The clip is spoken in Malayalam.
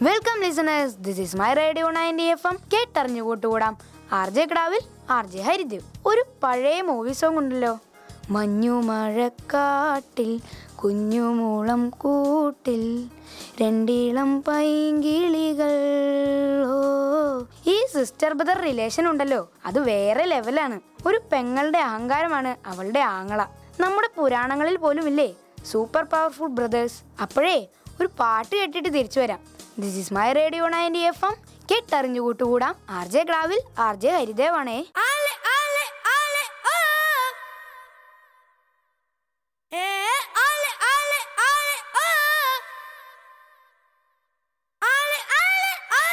welcome listeners this is my radio ninety F M കേട്ടറിഞ്ഞു കൂട്ടുകൂടാം ആർ ജെ കിടാവിൽ ആർ ജെ ഹരിദേവ് ഒരു പഴയ മൂവി സോങ് ഉണ്ടല്ലോ മഞ്ഞു മഴക്കാട്ടിൽ കുഞ്ഞുമൂളം കൂട്ടിൽ രണ്ടിളം പൈങ്കിളികൾ ഓ ഈ സിസ്റ്റർ ബ്രദർ റിലേഷൻ ഉണ്ടല്ലോ അത് വേറെ ലെവലാണ് ഒരു പെങ്ങളുടെ അഹങ്കാരമാണ് അവളുടെ ആങ്ങള നമ്മുടെ പുരാണങ്ങളിൽ പോലും ഇല്ലേ സൂപ്പർ പവർഫുൾ ബ്രദേഴ്സ് അപ്പോഴേ ഒരു പാട്ട് കേട്ടിട്ട് തിരിച്ചു വരാം this is my radio ninety F M കേട്ടറിഞ്ഞു കൂട്ടുകൂടാം ആർ ജെ ഗ്രാവിൽ ആർ ജെ ഹരിദേവാണേ ആ